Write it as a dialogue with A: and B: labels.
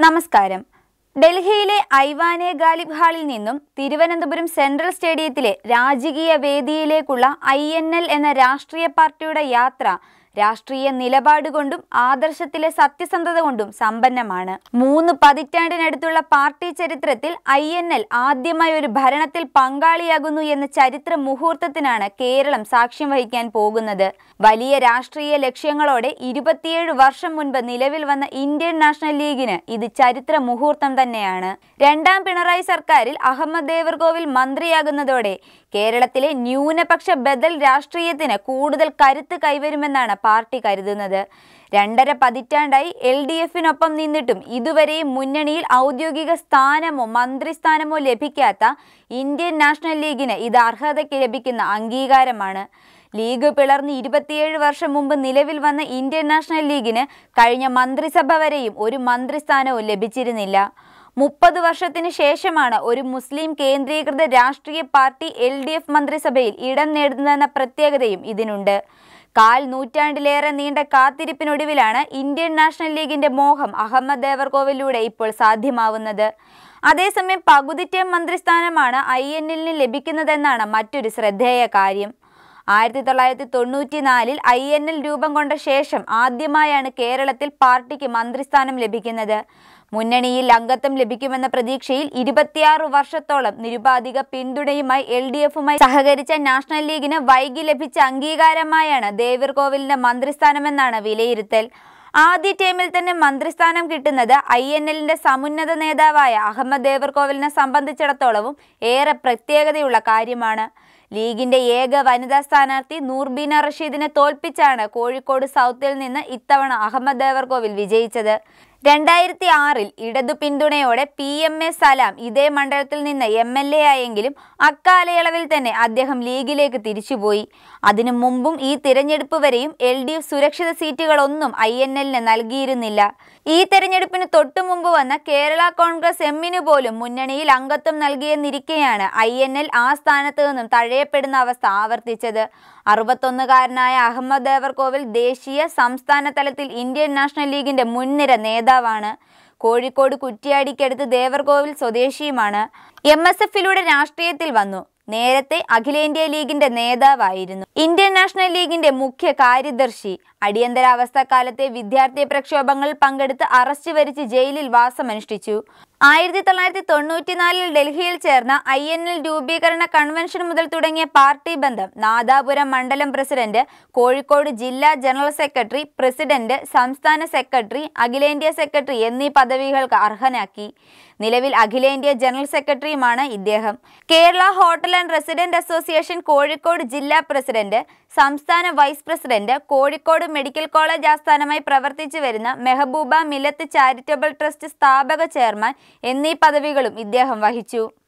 A: നമസ്കാരം ഡൽഹിയിലെ ഐവാനെ ഗാലിബ് ഹാളിൽ നിന്നും തിരുവനന്തപുരം സെൻട്രൽ സ്റ്റേഡിയത്തിലെ രാജകീയ വേദിയിലേക്കുള്ള ഐ എൻ എൽ എന്ന രാഷ്ട്രീയ പാർട്ടിയുടെ യാത്ര രാഷ്ട്രീയ നിലപാട് കൊണ്ടും ആദർശത്തിലെ സത്യസന്ധത കൊണ്ടും സമ്പന്നമാണ് മൂന്ന് പതിറ്റാണ്ടിനടുത്തുള്ള പാർട്ടി ചരിത്രത്തിൽ ഐ എൻ എൽ ആദ്യമായി ഒരു ഭരണത്തിൽ പങ്കാളിയാകുന്നു എന്ന ചരിത്ര മുഹൂർത്തത്തിനാണ് കേരളം സാക്ഷ്യം വഹിക്കാൻ പോകുന്നത് വലിയ രാഷ്ട്രീയ ലക്ഷ്യങ്ങളോടെ ഇരുപത്തിയേഴ് വർഷം മുൻപ് നിലവിൽ വന്ന ഇന്ത്യൻ നാഷണൽ ലീഗിന് ഇത് ചരിത്ര മുഹൂർത്തം തന്നെയാണ് രണ്ടാം പിണറായി സർക്കാരിൽ അഹമ്മദ് ദേവർകോവിൽ മന്ത്രിയാകുന്നതോടെ കേരളത്തിലെ ന്യൂനപക്ഷ ബദൽ രാഷ്ട്രീയത്തിന് കൂടുതൽ കരുത്ത് കൈവരുമെന്നാണ് പാർട്ടി കരുതുന്നത് രണ്ടര പതിറ്റാണ്ടായി എൽ ഡി എഫിനൊപ്പം നിന്നിട്ടും ഇതുവരെയും മുന്നണിയിൽ ഔദ്യോഗിക സ്ഥാനമോ മന്ത്രിസ്ഥാനമോ ലഭിക്കാത്ത ഇന്ത്യൻ നാഷണൽ ലീഗിന് ഇത് അർഹതയ്ക്ക് ലഭിക്കുന്ന അംഗീകാരമാണ് ലീഗ് പിളർന്ന് ഇരുപത്തിയേഴ് വർഷം മുമ്പ് നിലവിൽ വന്ന ഇന്ത്യൻ നാഷണൽ ലീഗിന് കഴിഞ്ഞ മന്ത്രിസഭ വരെയും ഒരു മന്ത്രിസ്ഥാനവും ലഭിച്ചിരുന്നില്ല മുപ്പത് വർഷത്തിന് ശേഷമാണ് ഒരു മുസ്ലിം കേന്ദ്രീകൃത രാഷ്ട്രീയ പാർട്ടി എൽ ഡി എഫ് മന്ത്രിസഭയിൽ ഇടം നേടുന്നതെന്ന പ്രത്യേകതയും ഇതിനുണ്ട് കാൽ നൂറ്റാണ്ടിലേറെ നീണ്ട കാത്തിരിപ്പിനൊടുവിലാണ് ഇന്ത്യൻ നാഷണൽ ലീഗിന്റെ മോഹം അഹമ്മദ് ദേവർകോവിലൂടെ ഇപ്പോൾ സാധ്യമാവുന്നത് അതേസമയം പകുതിറ്റം മന്ത്രിസ്ഥാനമാണ് ഐ എൻ എല്ലിന് ലഭിക്കുന്നതെന്നാണ് മറ്റൊരു ശ്രദ്ധേയ കാര്യം ആയിരത്തി തൊള്ളായിരത്തി തൊണ്ണൂറ്റിനാലിൽ ഐ എൻ എൽ രൂപം കൊണ്ട ശേഷം ആദ്യമായാണ് കേരളത്തിൽ പാർട്ടിക്ക് മന്ത്രിസ്ഥാനം ലഭിക്കുന്നത് മുന്നണിയിൽ അംഗത്വം ലഭിക്കുമെന്ന പ്രതീക്ഷയിൽ ഇരുപത്തിയാറ് വർഷത്തോളം നിരുപാധിക പിന്തുണയുമായി എൽ ഡി എഫുമായി സഹകരിച്ച നാഷണൽ ലീഗിന് വൈകി ലഭിച്ച അംഗീകാരമായാണ് ദേവർകോവിലിന്റെ മന്ത്രിസ്ഥാനമെന്നാണ് വിലയിരുത്തൽ ആദ്യ ടൈമിൽ തന്നെ മന്ത്രിസ്ഥാനം കിട്ടുന്നത് ഐ എൻ എല്ലിന്റെ സമുന്നത നേതാവായ അഹമ്മദ് ദേവർകോവിലിനെ സംബന്ധിച്ചിടത്തോളവും ഏറെ പ്രത്യേകതയുള്ള കാര്യമാണ് ലീഗിന്റെ ഏക വനിതാ സ്ഥാനാർത്ഥി നൂർബീന റഷീദിനെ തോൽപ്പിച്ചാണ് കോഴിക്കോട് സൗത്തിൽ നിന്ന് ഇത്തവണ അഹമ്മദ് ദേവർകോവിൽ വിജയിച്ചത് രണ്ടായിരത്തി ആറിൽ ഇടതു പിന്തുണയോടെ പി എം എ സലാം ഇതേ മണ്ഡലത്തിൽ നിന്ന് എം എൽ എ ആയെങ്കിലും അക്കാലയളവിൽ തന്നെ അദ്ദേഹം ലീഗിലേക്ക് തിരിച്ചുപോയി അതിനു മുമ്പും ഈ തിരഞ്ഞെടുപ്പ് വരെയും എൽ ഡി എഫ് സുരക്ഷിത സീറ്റുകളൊന്നും ഐ എൻ എല്ലിന് നൽകിയിരുന്നില്ല ഈ തെരഞ്ഞെടുപ്പിന് തൊട്ടു മുമ്പ് വന്ന കേരള കോൺഗ്രസ് എമ്മിന് പോലും മുന്നണിയിൽ അംഗത്വം നൽകിയെന്നിരിക്കെയാണ് ഐ എൻ എൽ ആ സ്ഥാനത്ത് നിന്നും തഴയപ്പെടുന്ന അവസ്ഥ ആവർത്തിച്ചത് അറുപത്തൊന്നുകാരനായ അഹമ്മദ് ദേവർകോവിൽ ദേശീയ സംസ്ഥാന തലത്തിൽ ഇന്ത്യൻ നാഷണൽ ലീഗിന്റെ മുൻനിര നേതാവാണ് കോഴിക്കോട് കുറ്റിയാടിക്കടുത്ത് ദേവർകോവിൽ സ്വദേശിയുമാണ് എം എസ് എഫിലൂടെ രാഷ്ട്രീയത്തിൽ വന്നു നേരത്തെ അഖിലേന്ത്യാ ലീഗിന്റെ നേതാവായിരുന്നു ഇന്ത്യൻ നാഷണൽ ലീഗിന്റെ മുഖ്യ കാര്യദർശി അടിയന്തരാവസ്ഥ കാലത്തെ വിദ്യാർത്ഥി പ്രക്ഷോഭങ്ങളിൽ പങ്കെടുത്ത് അറസ്റ്റ് വരിച്ച് ജയിലിൽ വാസമനുഷ്ഠിച്ചു ആയിരത്തി തൊള്ളായിരത്തി തൊണ്ണൂറ്റിനാലിൽ ഡൽഹിയിൽ ചേർന്ന ഐ എൻ എൽ രൂപീകരണ കൺവെൻഷൻ മുതൽ തുടങ്ങിയ പാർട്ടി ബന്ധം നാദാപുരം മണ്ഡലം പ്രസിഡന്റ് കോഴിക്കോട് ജില്ലാ ജനറൽ സെക്രട്ടറി പ്രസിഡന്റ് സംസ്ഥാന സെക്രട്ടറി അഖിലേന്ത്യാ സെക്രട്ടറി എന്നീ പദവികൾക്ക് അർഹനാക്കി നിലവിൽ അഖിലേന്ത്യാ ജനറൽ സെക്രട്ടറിയുമാണ് ഇദ്ദേഹം Kerala hotel and resident association Kozhikode ജില്ലാ പ്രസിഡന്റ് സംസ്ഥാന vice president Kozhikode medical college ആസ്ഥാനമായി പ്രവർത്തിച്ചു വരുന്ന മെഹബൂബ മിലത്ത് ചാരിറ്റബിൾ ട്രസ്റ്റ് സ്ഥാപക ചെയർമാൻ എന്നീ പദവികളും ഇദ്ദേഹം വഹിച്ചു